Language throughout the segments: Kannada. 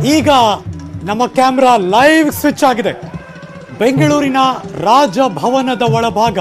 ಈಗ ನಮ್ಮ ಕ್ಯಾಮ್ರಾ ಲೈವ್ ಸ್ವಿಚ್ ಆಗಿದೆ ಬೆಂಗಳೂರಿನ ರಾಜಭವನದ ಒಳಭಾಗ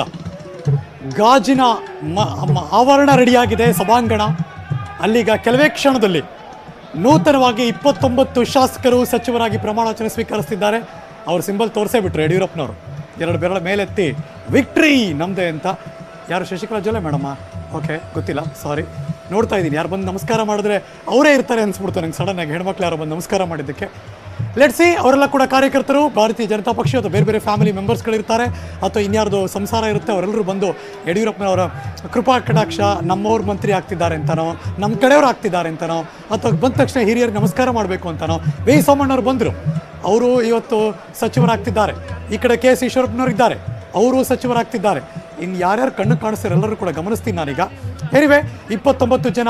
ಗಾಜಿನ ಮ- ಮ- ಆವರಣ ರೆಡಿಯಾಗಿದೆ ಸಭಾಂಗಣ ಅಲ್ಲಿಗ ಕೆಲವೇ ಕ್ಷಣದಲ್ಲಿ ನೂತನವಾಗಿ ಇಪ್ಪತ್ತೊಂಬತ್ತು ಶಾಸಕರು ಸಚಿವರಾಗಿ ಪ್ರಮಾಣವಚನ ಸ್ವೀಕರಿಸ್ತಿದ್ದಾರೆ ಅವ್ರ ಸಿಂಬಲ್ ತೋರಿಸೇ ಬಿಟ್ರು ಯಡಿಯೂರಪ್ಪನವರು ಎರಡು ಬೆರಳ ಮೇಲೆತ್ತಿ ವಿಕ್ಟ್ರಿ ನಮ್ದೆ ಅಂತ ಯಾರು ಶಶಿಕಲಾ ಜೊಲ್ಲೆ ಮೇಡಮ್ಮ ಓಕೆ ಗೊತ್ತಿಲ್ಲ ಸಾರಿ ನೋಡ್ತಾ ಇದ್ದೀನಿ ಯಾರು ಬಂದು ನಮಸ್ಕಾರ ಮಾಡಿದ್ರೆ ಅವರೇ ಇರ್ತಾರೆ ಅನ್ಸ್ಬಿಡ್ತು ನಂಗೆ ಸಡನ್ ಆಗಿ ಹೆಣ್ಮಕ್ಳು ಯಾರು ಬಂದು ನಮಸ್ಕಾರ ಮಾಡಿದ್ದಕ್ಕೆ ಲೆಟ್ಸಿ ಅವರೆಲ್ಲ ಕೂಡ ಕಾರ್ಯಕರ್ತರು ಭಾರತೀಯ ಜನತಾ ಪಕ್ಷ ಅಥವಾ ಬೇರೆ ಬೇರೆ ಫ್ಯಾಮಿಲಿ ಮೆಂಬರ್ಸ್ಗಳಿರ್ತಾರೆ ಅಥವಾ ಇನ್ಯಾರ್ದು ಸಂಸಾರ ಇರುತ್ತೆ ಅವರೆಲ್ಲರೂ ಬಂದು ಯಡಿಯೂರಪ್ಪನವರ ಕೃಪಾ ಕಟಾಕ್ಷ ನಮ್ಮವ್ರ ಮಂತ್ರಿ ಆಗ್ತಿದ್ದಾರೆ ಅಂತನೋ ನಮ್ಮ ಕಡೆಯವ್ರು ಆಗ್ತಿದ್ದಾರೆ ಅಂತನೋ ಅಥವಾ ಬಂದ ತಕ್ಷಣ ಹಿರಿಯರಿಗೆ ನಮಸ್ಕಾರ ಮಾಡಬೇಕು ಅಂತನೋ ವಿ ಸೋಮಣ್ಣವ್ರು ಬಂದರು ಅವರು ಇವತ್ತು ಸಚಿವರಾಗ್ತಿದ್ದಾರೆ ಈ ಕಡೆ ಕೆ ಎಸ್ ಈಶ್ವರಪ್ಪನವ್ರು ಇದ್ದಾರೆ ಅವರು ಸಚಿವರಾಗ್ತಿದ್ದಾರೆ ಇನ್ನು ಯಾರ್ಯಾರು ಕಣ್ಣು ಕಾಣಿಸ್ತಾರೆ ಎಲ್ಲರೂ ಕೂಡ ಗಮನಿಸ್ತೀನಿ ನಾನೀಗ ಏನಿವೆ ಇಪ್ಪತ್ತೊಂಬತ್ತು ಜನ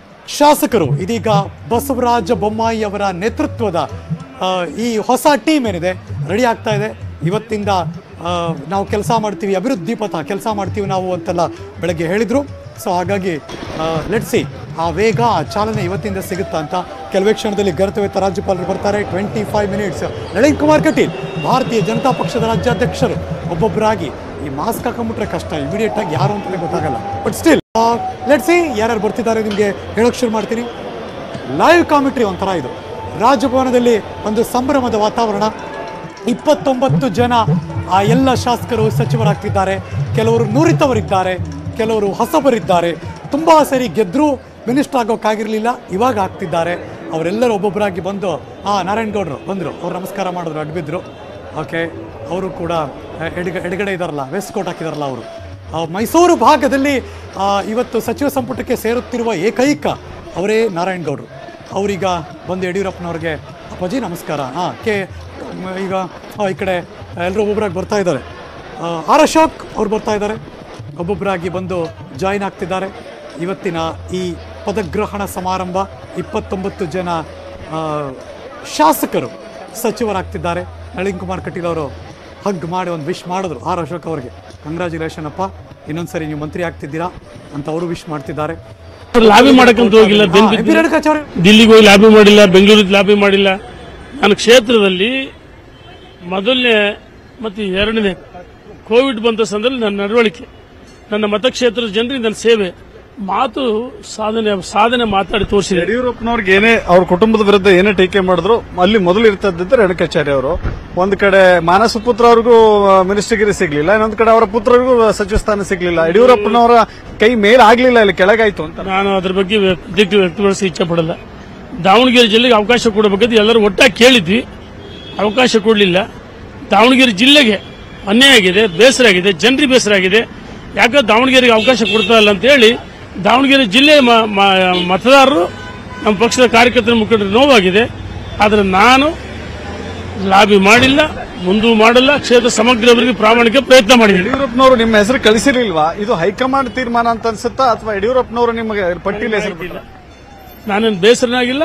ಶಾಸಕರು ಇದೀಗ ಬಸವರಾಜ ಬೊಮ್ಮಾಯಿ ಅವರ ನೇತೃತ್ವದ ಆ, ಈ ಹೊಸ ಟೀಮ್ ಏನಿದೆ ರೆಡಿ ಆಗ್ತಾ ಇದೆ ಇವತ್ತಿಂದ ಆ, ನಾವು ಕೆಲಸ ಮಾಡ್ತೀವಿ ಅಭಿವೃದ್ಧಿ ಪಥ ಕೆಲಸ ಮಾಡ್ತೀವಿ ನಾವು ಅಂತೆಲ್ಲ ಬೆಳಗ್ಗೆ ಹೇಳಿದರು ಸೊ ಹಾಗಾಗಿ ಲೆಟ್ಸಿ ಆ ವೇಗ ಆ ಚಾಲನೆ ಇವತ್ತಿಂದ ಸಿಗುತ್ತಾ ಅಂತ ಕೆಲವೇ ಕ್ಷಣದಲ್ಲಿ ಗರ್ತವ್ಯತ ರಾಜ್ಯಪಾಲರು ಬರ್ತಾರೆ twenty five minutes Nalin Kumar Kateel Bharatiya Janata ಪಕ್ಷದ ರಾಜ್ಯಾಧ್ಯಕ್ಷರು ಒಬ್ಬೊಬ್ಬರಾಗಿ ಈ ಮಾಸ್ಕ್ ಹಾಕೊಂಡ್ಬಿಟ್ರೆ ಕಷ್ಟ ಇಮಿಡಿಯೇಟ್ ಆಗಿ ಯಾರು ಅಂತಲೇ ಗೊತ್ತಾಗಲ್ಲ ಬಟ್ ಸ್ಟಿಲ್ ಲೆಟ್ಸಿ ಯಾರ್ಯಾರು ಬರ್ತಿದ್ದಾರೆ ನಿಮಗೆ ಹೇಳೋಕೆ ಶುರು ಮಾಡ್ತೀನಿ ಲೈವ್ ಕಾಮಿಟ್ರಿ ಒಂಥರ ಇದು ರಾಜಭವನದಲ್ಲಿ ಒಂದು ಸಂಭ್ರಮದ ವಾತಾವರಣ ಇಪ್ಪತ್ತೊಂಬತ್ತು ಜನ ಆ ಎಲ್ಲ ಶಾಸಕರು ಸಚಿವರಾಗ್ತಿದ್ದಾರೆ ಕೆಲವರು ನುರಿತವರಿದ್ದಾರೆ ಕೆಲವರು ಹೊಸಬರಿದ್ದಾರೆ ತುಂಬ ಸರಿ ಗೆದ್ದರೂ ಮಿನಿಸ್ಟರ್ ಆಗೋಕ್ಕಾಗಿರಲಿಲ್ಲ ಇವಾಗ ಆಗ್ತಿದ್ದಾರೆ ಅವರೆಲ್ಲರೂ ಒಬ್ಬೊಬ್ಬರಾಗಿ ಬಂದು ಹಾಂ ನಾರಾಯಣಗೌಡರು ಬಂದರು ಅವ್ರು ನಮಸ್ಕಾರ ಮಾಡಿದ್ರು ಅಡ್ಬಿದ್ರು ಓಕೆ ಅವರು ಕೂಡ ಆ, ಎಡಗ ಎಡಗಡೆ ಇದಾರಲ್ಲ ವೆಸ್ಟ್ ಕೋಟ್ ಹಾಕಿದಾರಲ್ಲ ಅವರು ಆ, ಮೈಸೂರು ಭಾಗದಲ್ಲಿ ಆ, ಇವತ್ತು ಸಚಿವ ಸಂಪುಟಕ್ಕೆ ಸೇರುತ್ತಿರುವ ಏಕೈಕ ಅವರೇ ನಾರಾಯಣಗೌಡರು ಅವರೀಗ ಬಂದು ಯಡಿಯೂರಪ್ಪನವ್ರಿಗೆ ಅಪ್ಪಾಜಿ ನಮಸ್ಕಾರ ಹಾಂ ಕೆ ಮ್, ಈಗ ಆ, ಈ ಕಡೆ ಎಲ್ಲರೂ ಒಬ್ಬೊಬ್ಬರಾಗಿ ಬರ್ತಾ ಇದ್ದಾರೆ ಆ, ಆರ್ ಅಶೋಕ್ ಅವ್ರು ಬರ್ತಾ ಇದ್ದಾರೆ ಒಬ್ಬೊಬ್ಬರಾಗಿ ಬಂದು ಜಾಯಿನ್ ಆಗ್ತಿದ್ದಾರೆ ಇವತ್ತಿನ ಈ ಪದಗ್ರಹಣ ಸಮಾರಂಭ ಇಪ್ಪತ್ತೊಂಬತ್ತು ಜನ ಆ, ಶಾಸಕರು ಸಚಿವರಾಗ್ತಿದ್ದಾರೆ ನಳಿನ್ ಕುಮಾರ್ ಕಟೀಲ್ ಅವರು ಹಗ್ ಮಾಡಿ ಒಂದು ವಿಶ್ ಮಾಡಿದ್ರು ಆರ್ ಅಶೋಕ್ ಅವರಿಗೆ ಕಂಗ್ರ್ಯಾಚುಲೇಷನ್ ಅಪ್ಪ ಇನ್ನೊಂದ್ಸರಿ ನೀವು ಮಂತ್ರಿ ಆಗ್ತಿದ್ದೀರಾ ಅಂತ ಅವರು ವಿಶ್ ಮಾಡ್ತಿದ್ದಾರೆ ಲಾಬಿ ಮಾಡಕ್ಕಂತ ಹೋಗಿಲ್ಲ ಹಾ, ಬೆಂಗಳೂರು ಎಂ ಪಿ ರೇಣುಕಾಚಾರ್ಯ ಅವರು ದಿಲ್ಲಿಗೆ ಹೋಗಿ ಲಾಬಿ ಮಾಡಿಲ್ಲ ಬೆಂಗಳೂರಿಗೆ ಲಾಬಿ ಮಾಡಿಲ್ಲ ನನ್ನ ಕ್ಷೇತ್ರದಲ್ಲಿ ಮೊದಲನೇ ಮತ್ತು ಎರಡನೇ ಕೋವಿಡ್ ಬಂದ ಸಂದರ್ಭದಲ್ಲಿ ನನ್ನ ನಡವಳಿಕೆ ನನ್ನ ಮತಕ್ಷೇತ್ರದ ಜನರಿಗೆ ನನ್ನ ಸೇವೆ ಮಾತು ಸಾಧನೆ ಸಾಧನೆ ಮಾತಾಡಿ ತೋರಿಸಿದೆ ಯಡಿಯೂರಪ್ಪನವ್ರಿಗೆ ಏನೇ ಅವ್ರ ಕುಟುಂಬದ ವಿರುದ್ಧ ಏನೇ ಟೀಕೆ ಮಾಡಿದ್ರು ಅಲ್ಲಿ ಮೊದಲು ಇರ್ತದ್ದಿದ್ದು ರೇಣುಕಾಚಾರ್ಯ ಅವರು ಒಂದ್ ಕಡೆ ಮಾನಸ ಪುತ್ರ ಅವ್ರಿಗೂ ಮಿನಿಸ್ಟರ್ಗಿರಿ ಸಿಗ್ಲಿಲ್ಲ ಇನ್ನೊಂದ್ ಕಡೆ ಅವರ ಪುತ್ರರಿಗೂ ಸಚಿವ ಸ್ಥಾನ ಸಿಗ್ಲಿಲ್ಲ ಯಡಿಯೂರಪ್ಪನವರ ಕೈ ಮೇಲ್ ಆಗ್ಲಿಲ್ಲ ಇಲ್ಲಿ ಕೆಳಗಾಯ್ತು ಅಂತ ನಾನು ಅದ್ರ ಬಗ್ಗೆ ವ್ಯ- ಪ್ರತಿಕ್ರಿಯೆ ವ್ಯಕ್ತಪಡಿಸಿ ಇಚ್ಛೆ ಪಡಲ್ಲ ದಾವಣಗೆರೆ ಜಿಲ್ಲೆಗೆ ಅವಕಾಶ ಕೊಡಬೇಕಂತ ಎಲ್ಲರೂ ಒಟ್ಟಾಗಿ ಕೇಳಿದ್ವಿ ಅವಕಾಶ ಕೊಡಲಿಲ್ಲ ದಾವಣಗೆರೆ ಜಿಲ್ಲೆಗೆ ಅನ್ಯಾಯ ಆಗಿದೆ ಬೇಸರ ಆಗಿದೆ ಜನರಿಗೆ ಬೇಸರ ಆಗಿದೆ ಯಾಕೆ ದಾವಣಗೆರೆಗೆ ಅವಕಾಶ ಕೊಡ್ತಾ ಇಲ್ಲ ಅಂತ ಹೇಳಿ ದಾವಣಗೆರೆ ಜಿಲ್ಲೆ ಮ- ಮ- ಮತದಾರರು ನಮ್ಮ ಪಕ್ಷದ ಕಾರ್ಯಕರ್ತರ ಮುಖಂಡರು ನೋವಾಗಿದೆ ಆದರೆ ನಾನು ಲಾಬಿ ಮಾಡಿಲ್ಲ ಮುಂದೂ ಮಾಡಲ್ಲ ಕ್ಷೇತ್ರ ಸಮಗ್ರ ಅಭಿವೃದ್ಧಿ ಪ್ರಾಮಾಣಿಕ ಪ್ರಯತ್ನ ಮಾಡಿದ್ದೀನಿ ಯಡಿಯೂರಪ್ಪನವರು ನಿಮ್ಮ ಹೆಸರು ಕಳಿಸಿರ್ಲಿಲ್ವಾ ಇದು ಹೈಕಮಾಂಡ್ ತೀರ್ಮಾನ ಅಂತ ಅನ್ಸುತ್ತಾ ಅಥವಾ ಯಡಿಯೂರಪ್ಪನವರು ನಿಮಗೆ ಪಟ್ಟಿಯಲ್ಲಿ ಹೆಸರು ಬಿಟ್ರಾ? ನಾನೇನು ಬೇಸರನಾಗಿಲ್ಲ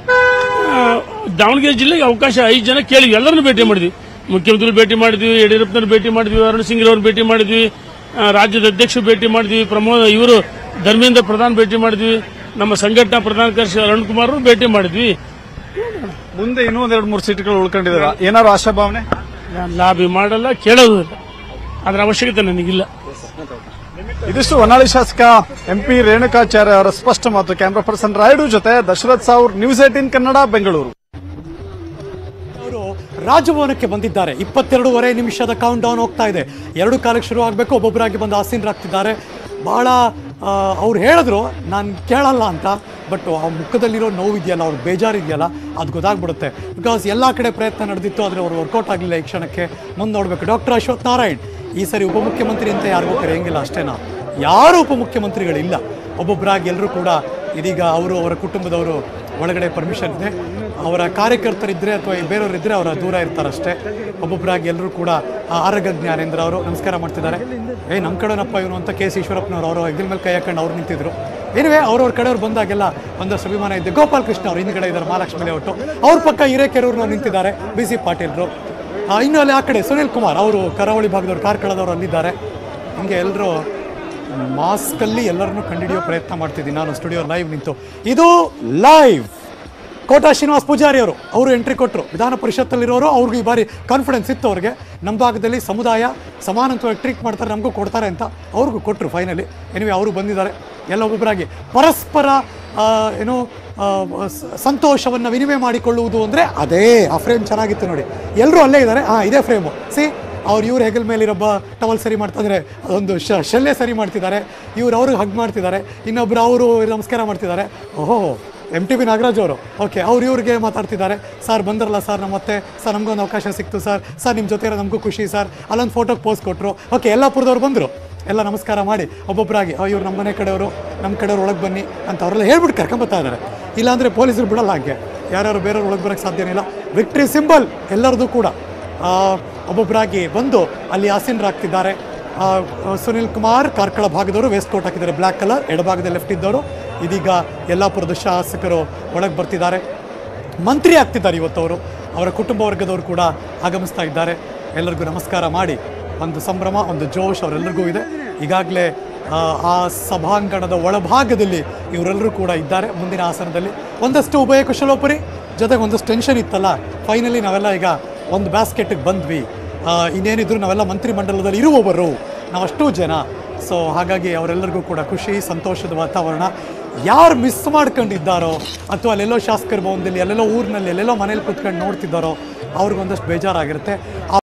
ಆ, ದಾವಣಗೆರೆ ಜಿಲ್ಲೆಗೆ ಅವಕಾಶ ಐದು ಜನ ಕೇಳಿ ಎಲ್ಲರನ್ನು ಭೇಟಿ ಮಾಡಿದ್ವಿ ಮುಖ್ಯಮಂತ್ರಿ ಭೇಟಿ ಮಾಡಿದ್ವಿ ಯಡಿಯೂರಪ್ಪನವ್ರು ಭೇಟಿ ಮಾಡಿದ್ವಿ ಅರುಣ್ ಸಿಂಗ್ ಅವ್ರನ್ನ ಭೇಟಿ ಮಾಡಿದ್ವಿ ಆ, ರಾಜ್ಯದ ಅಧ್ಯಕ್ಷರು ಭೇಟಿ ಮಾಡಿದ್ವಿ ಪ್ರಮೋದ್ ಇವರು ಧರ್ಮೇಂದ್ರ ಪ್ರಧಾನ್ ಭೇಟಿ ಮಾಡಿದ್ವಿ ನಮ್ಮ ಸಂಘಟನಾ ಪ್ರಧಾನ ಕಾರ್ಯದರ್ಶಿ ಅರುಣ್ ಕುಮಾರ್ ಅವ್ರು ಭೇಟಿ ಮಾಡಿದ್ವಿ ಮುಂದೆ ಇನ್ನೂ ಒಂದ್ ಎರಡು ಮೂರು ಸೀಟ್ಗಳು ಉಳ್ಕೊಂಡಿದಾರ ಏನಾದ್ರು ಆಶಾಭಾವನೆ ನಾನು ಲಾಬಿ ಮಾಡಲ್ಲ ಕೇಳೋದು ಇಲ್ಲ ಅದರ ಅವಶ್ಯಕತೆ ನನಗಿಲ್ಲ ಇದಿಷ್ಟು ಹೊನ್ನಾಳಿ ಶಾಸಕ ಎಂಪಿ ರೇಣುಕಾಚಾರ್ಯ ಅವರ ಸ್ಪಷ್ಟ ಮಾತು ಕ್ಯಾಮ್ರಾ ಪರ್ಸನ್ ರಾಯುಡು ಜೊತೆ ದಶರಥ್ ಸಾವ್ರ ನ್ಯೂಸ್ ಏಟೀನ್ ಕನ್ನಡ ಬೆಂಗಳೂರು ಅವರು ರಾಜಭವನಕ್ಕೆ ಬಂದಿದ್ದಾರೆ ಇಪ್ಪತ್ತೆರಡೂವರೆ ನಿಮಿಷದ ಕೌಂಟ್ ಡೌನ್ ಹೋಗ್ತಾ ಇದೆ ಎರಡು ಕಾಲಕ್ಕೆ ಶುರು ಆಗಬೇಕು ಒಬ್ಬೊಬ್ಬರಾಗಿ ಬಂದು ಆಸೀನರಾಗ್ತಿದ್ದಾರೆ ಬಹಳ ಆ, ಅವ್ರು ಹೇಳಿದ್ರು ನಾನು ಕೇಳಲ್ಲ ಅಂತ ಬಟ್ ಆ ಮುಖದಲ್ಲಿರೋ ನೋವಿದೆಯಲ್ಲ ಅವ್ರಿಗೆ ಬೇಜಾರಿದೆಯಲ್ಲ ಅದು ಗೊತ್ತಾಗ್ಬಿಡುತ್ತೆ ಬಿಕಾಸ್ ಎಲ್ಲ ಕಡೆ ಪ್ರಯತ್ನ ನಡೆದಿತ್ತು ಆದರೆ ಅವರು ವರ್ಕೌಟ್ ಆಗಲಿಲ್ಲ ಈ ಕ್ಷಣಕ್ಕೆ ಮುಂದೆ ನೋಡಬೇಕು ಡಾಕ್ಟರ್ ಅಶ್ವಥ್ ನಾರಾಯಣ್ ಈ ಸರಿ ಉಪಮುಖ್ಯಮಂತ್ರಿ ಅಂತ ಯಾರಿಗೂ ಕರೆಯಂಗಿಲ್ಲ ಅಷ್ಟೇನಾ ಯಾರು ಉಪಮುಖ್ಯಮಂತ್ರಿಗಳಿಲ್ಲ ಒಬ್ಬೊಬ್ಬರಾಗಿ ಎಲ್ಲರೂ ಕೂಡ ಇದೀಗ ಅವರು ಅವರ ಕುಟುಂಬದವರು ಒಳಗಡೆ ಪರ್ಮಿಷನ್ ಇದೆ ಅವರ ಕಾರ್ಯಕರ್ತರಿದ್ದರೆ ಅಥವಾ ಬೇರೆಯವರಿದ್ದರೆ ಅವರ ದೂರ ಇರ್ತಾರಷ್ಟೇ ಒಬ್ಬೊಬ್ಬರಾಗಿ ಎಲ್ಲರೂ ಕೂಡ ಆ, ಆರಗ ಜ್ಞಾನೇಂದ್ರ ಅವರು ನಮಸ್ಕಾರ ಮಾಡ್ತಿದ್ದಾರೆ ಏ ನಮ್ಮ ಕಡೆನಪ್ಪ ಇವನು ಅಂತ ಕೆ ಎಸ್ ಈಶ್ವರಪ್ಪನವರು ಅವರು ಹೆಗಲ ಮೇಲೆ ಕೈ ಹಾಕೊಂಡು ಅವ್ರು ನಿಂತಿದ್ರು ಏನಿವೆ ಅವ್ರವ್ರ ಕಡೆಯವ್ರು ಬಂದಾಗೆಲ್ಲ ಒಂದಷ್ಟು ಅಭಿಮಾನ ಇದೆ ಗೋಪಾಲ್ ಕೃಷ್ಣ ಅವರು ಹಿಂದ್ಗಡೆ ಇದ್ದಾರೆ ಮಹಾಲಕ್ಷ್ಮಿ ಲೇಔಟು ಅವ್ರ ಪಕ್ಕ ಹಿರೇಕೆರೂರ್ನವ್ರು ನಿಂತಿದ್ದಾರೆ ಬಿ ಸಿ ಪಾಟೀಲ್ರು ಆ, ಇನ್ನು ಅಲ್ಲಿ ಆ ಕಡೆ ಸುನಿಲ್ ಕುಮಾರ್ ಅವರು ಕರಾವಳಿ ಭಾಗದವ್ರು ಕಾರ್ಕಳದವರು ಅಲ್ಲಿದ್ದಾರೆ ಹಿಂಗೆ ಎಲ್ಲರೂ ಮಾಸ್ಕಲ್ಲಿ ಎಲ್ಲರನ್ನೂ ಕಂಡುಹಿಡಿಯೋ ಪ್ರಯತ್ನ ಮಾಡ್ತಿದ್ದೀನಿ ನಾನು ಸ್ಟುಡಿಯೋ ಲೈವ್ ನಿಂತು ಇದು ಲೈವ್ ಕೋಟಾ ಶ್ರೀನಿವಾಸ್ ಪೂಜಾರಿ ಅವರು ಅವರು ಎಂಟ್ರಿ ಕೊಟ್ಟರು ವಿಧಾನ ಪರಿಷತ್ತಲ್ಲಿರೋರು ಅವ್ರಿಗೂ ಈ ಬಾರಿ ಕಾನ್ಫಿಡೆನ್ಸ್ ಇತ್ತು ಅವ್ರಿಗೆ ನಮ್ಮ ಭಾಗದಲ್ಲಿ ಸಮುದಾಯ ಸಮಾನತ್ವವಾಗಿ ಟ್ರೀಟ್ ಮಾಡ್ತಾರೆ ನಮಗೂ ಕೊಡ್ತಾರೆ ಅಂತ ಅವ್ರಿಗೂ ಕೊಟ್ಟರು ಫೈನಲಿ ಎನಿವೆ ಅವರು ಬಂದಿದ್ದಾರೆ ಎಲ್ಲ ಒಬ್ಬೊಬ್ಬರಾಗಿ ಪರಸ್ಪರ ಆ, ಏನು ಸಂತೋಷವನ್ನು ವಿನಿಮಯ ಮಾಡಿಕೊಳ್ಳುವುದು ಅಂದರೆ ಅದೇ ಆ ಫ್ರೇಮ್ ಚೆನ್ನಾಗಿತ್ತು ನೋಡಿ ಎಲ್ಲರೂ ಅಲ್ಲೇ ಇದ್ದಾರೆ ಹಾಂ ಇದೇ ಫ್ರೇಮು ಸಿ ಅವ್ರು ಇವ್ರ ಹೆಗಲ್ ಮೇಲೆ ಇರೊಬ್ಬ ಟವಲ್ ಸರಿ ಮಾಡ್ತಿದ್ರೆ ಅದೊಂದು ಶ ಶಲ್ಯ ಸರಿ ಮಾಡ್ತಿದ್ದಾರೆ ಇವ್ರು ಅವ್ರಿಗೆ ಹಗ್ ಮಾಡ್ತಿದ್ದಾರೆ ಇನ್ನೊಬ್ರು ಅವರು ನಮಸ್ಕಾರ ಮಾಡ್ತಿದ್ದಾರೆ ಓಹೋ ಎಮ್ ಟಿ ಬಿ ನಾಗರಾಜ್ ಅವರು ಓಕೆ ಅವ್ರು ಇವ್ರಿಗೆ ಮಾತಾಡ್ತಿದ್ದಾರೆ ಸರ್ ಬಂದ್ರಲ್ಲ ಸರ್ ನಮ್ಮ ಮತ್ತೆ ಸರ್ ನಮಗೊಂದು ಅವಕಾಶ ಸಿಕ್ತು ಸರ್ ಸರ್ ನಿಮ್ಮ ಜೊತೆ ಇರೋ ನಮಗೂ ಖುಷಿ ಸರ್ ಅಲ್ಲೊಂದು ಫೋಟೋಗೆ ಪೋಸ್ ಕೊಟ್ಟರು ಓಕೆ ಯಲ್ಲಾಪುರದವ್ರು ಬಂದರು ಎಲ್ಲ ನಮಸ್ಕಾರ ಮಾಡಿ ಒಬ್ಬೊಬ್ಬರಾಗಿ ಇವ್ರು ನಮ್ಮ ಮನೆ ಕಡೆಯವರು ನಮ್ಮ ಕಡೆಯವ್ರು ಒಳಗೆ ಬನ್ನಿ ಅಂತ ಅವರೆಲ್ಲ ಹೇಳ್ಬಿಟ್ಟು ಕರ್ಕೊಂಬತ್ತಾ ಇದ್ದಾರೆ ಇಲ್ಲಾಂದರೆ ಪೊಲೀಸರು ಬಿಡಲ್ಲ ಹಾಗೆ ಯಾರ್ಯಾರು ಬೇರೆಯವ್ರು ಒಳಗೆ ಬರೋಕ್ಕೆ ಸಾಧ್ಯನೇ ಇಲ್ಲ ವಿಕ್ಟ್ರಿ ಸಿಂಬಲ್ ಎಲ್ಲರದು ಕೂಡ ಆ, ಒಬ್ಬೊಬ್ಬರಾಗಿ ಬಂದು ಅಲ್ಲಿ ಆಸೀನರಾಗ್ತಿದ್ದಾರೆ ಆ, ಸುನಿಲ್ ಕುಮಾರ್ ಕಾರ್ಕಳ ಭಾಗದವರು ವೇಸ್ಟ್ ಕೋಟ್ ಹಾಕಿದ್ದಾರೆ ಬ್ಲ್ಯಾಕ್ ಕಲರ್ ಎಡಭಾಗದಲ್ಲಿ ಲೆಫ್ಟ್ ಇದ್ದವರು ಇದೀಗ ಯಲ್ಲಾಪುರದ ಶಾಸಕರು ಒಳಗೆ ಬರ್ತಿದ್ದಾರೆ ಮಂತ್ರಿ ಆಗ್ತಿದ್ದಾರೆ ಇವತ್ತವರು ಅವರ ಕುಟುಂಬ ವರ್ಗದವರು ಕೂಡ ಆಗಮಿಸ್ತಾ ಇದ್ದಾರೆ ಎಲ್ಲರಿಗೂ ನಮಸ್ಕಾರ ಮಾಡಿ ಒಂದು ಸಂಭ್ರಮ ಒಂದು ಜೋಶ್ ಅವರೆಲ್ಲರಿಗೂ ಇದೆ ಈಗಾಗಲೇ ಆ, ಆ ಸಭಾಂಗಣದ ಒಳಭಾಗದಲ್ಲಿ ಇವರೆಲ್ಲರೂ ಕೂಡ ಇದ್ದಾರೆ ಮುಂದಿನ ಆಸನದಲ್ಲಿ ಒಂದಷ್ಟು ಉಭಯ ಕುಶಲೋಪರಿ ಜೊತೆಗೆ ಒಂದಷ್ಟು ಟೆನ್ಷನ್ ಇತ್ತಲ್ಲ ಫೈನಲಿ ನಾವೆಲ್ಲ ಈಗ ಒಂದು ಬ್ಯಾಸ್ಕೆಟ್ಗೆ ಬಂದ್ವಿ ಆ, ಇನ್ನೇನಿದ್ರು ನಾವೆಲ್ಲ ಮಂತ್ರಿಮಂಡಲದಲ್ಲಿ ಇರುವವರು ನಾವಷ್ಟು ಜನ ಸೊ ಹಾಗಾಗಿ ಅವರೆಲ್ಲರಿಗೂ ಕೂಡ ಖುಷಿ ಸಂತೋಷದ ವಾತಾವರಣ ಯಾರು ಮಿಸ್ ಮಾಡ್ಕೊಂಡಿದ್ದಾರೋ ಅಥವಾ ಅಲ್ಲೆಲ್ಲೋ ಶಾಸಕರ ಭವನದಲ್ಲಿ ಎಲ್ಲೆಲ್ಲೋ ಊರಿನಲ್ಲಿ ಎಲ್ಲೆಲ್ಲೋ ಮನೇಲಿ ಕೂತ್ಕೊಂಡು ನೋಡ್ತಿದ್ದಾರೋ ಅವ್ರಿಗೊಂದಷ್ಟು ಬೇಜಾರಾಗಿರುತ್ತೆ ಆ